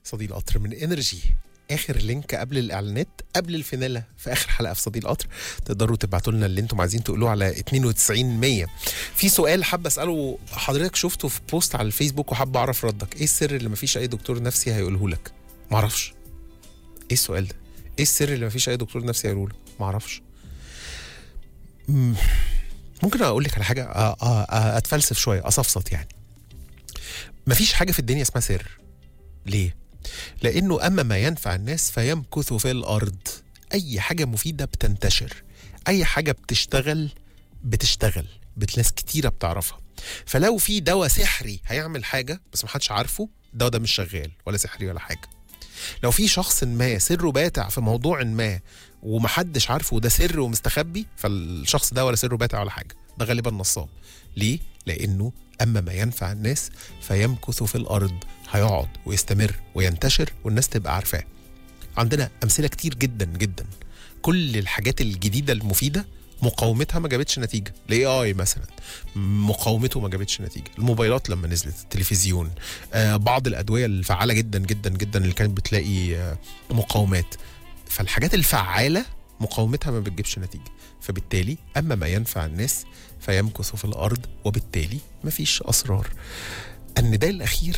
صديق القطر من انرجي اخر لينك قبل الاعلانات قبل الفينالة في اخر حلقه في صديق القطر تقدروا تبعتوا لنا اللي انتم عايزين تقولوه على 92 100 في سؤال حابه اساله حضرتك شفته في بوست على الفيسبوك وحابه اعرف ردك ايه السر اللي مفيش اي دكتور نفسي هيقوله لك معرفش ايه السؤال ده ايه السر اللي مفيش اي دكتور نفسي هيقوله لك معرفش مم، ممكن اقول لك على حاجه أ- أ- أ- اتفلسف شويه اصفصت يعني مفيش حاجه في الدنيا اسمها سر ليه لانه اما ما ينفع الناس فيمكث في الارض اي حاجه مفيده بتنتشر اي حاجه بتشتغل بتشتغل بت- ناس كتيره بتعرفها فلو في دواء سحري هيعمل حاجه بس محدش عارفه الدواء ده مش شغال ولا سحري ولا حاجه لو في شخص ما سره باتع في موضوع ما ومحدش عارفه وده سر ومستخبي فالشخص ده ولا سره باتع ولا حاجه ده غالبا نصاب ليه لانه اما ما ينفع الناس فيمكث في الارض هيقعد ويستمر وينتشر والناس تبقى عارفاه عندنا امثله كتير جدا جدا كل الحاجات الجديده المفيده مقاومتها ما جابتش نتيجه الاي اي مثلا مقاومته ما جابتش نتيجه الموبايلات لما نزلت التلفزيون آه بعض الادويه الفعاله جدا جدا جدا اللي كانت بتلاقي آه مقاومات فالحاجات الفعاله مقاومتها ما بتجيبش نتيجه فبالتالي اما ما ينفع الناس فيمكث في الارض وبالتالي مفيش اسرار النداء الاخير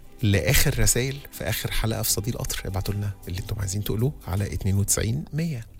لاخر رسائل في اخر حلقه في صديق القطر ابعتوا لنا اللي انتم عايزين تقولوه على 92 100